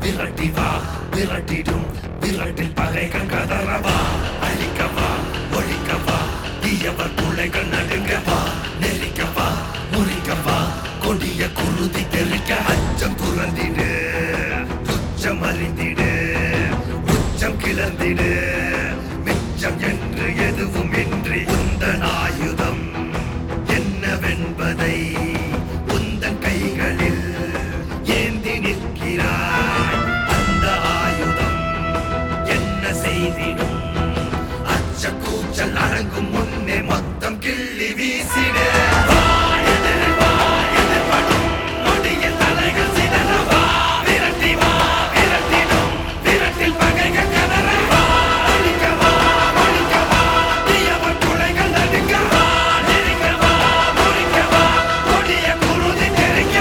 விரட்டி வா விரட்டிடும் விரட்டில் பகைகள் கதறவா அழிக்கவா ஒழிக்கவா தீயவர் பிள்ளைகள் நடுங்கவா நெருக்கவா முறிக்கவா கொடிய குருதி தெறிக்க அச்சம் துறந்திடு துச்சம் அறிந்திடு உச்சம் கிளந்திடு மிச்சம் என்று எதுவும் இன்றி உந்தன் ஆயுதம் என்னவென்பதை உந்தன் கைகளில் ஏந்தி நிற்கிறாய் அந்த ஆயுதம் என்ன செய்திடும் அச்ச கூச்சல் அடங்கும் முன்னே மொத்தம் கிள்ளி வீசிடு வா, எதிரில் வா, எதிர்படும் நொடியில் தலைகள் சிதற வா, விரட்டி வா, விரட்டிடும், விரட்டில் பகைகள் கதற வா, அழிக்க வா, ஒழிக்க வா, தீயவர் துளைகள் நடுங்க வா, நெருங்க வா, முறிக்க வா, கொடிய குருதி தெறிக்க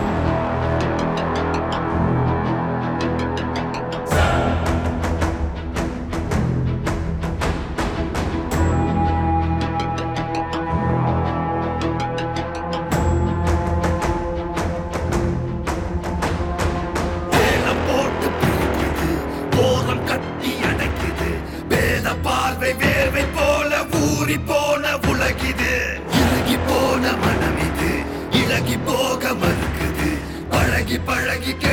வேலம் போட்டு பிரிக்குது ஓரம் கட்டி அடைக்குது வேத பார்வை வேர்வை போல ஊறி போன உலகிது இறுகி போன மனம் இது இழகி போக மறுக்குது பழகி பழகி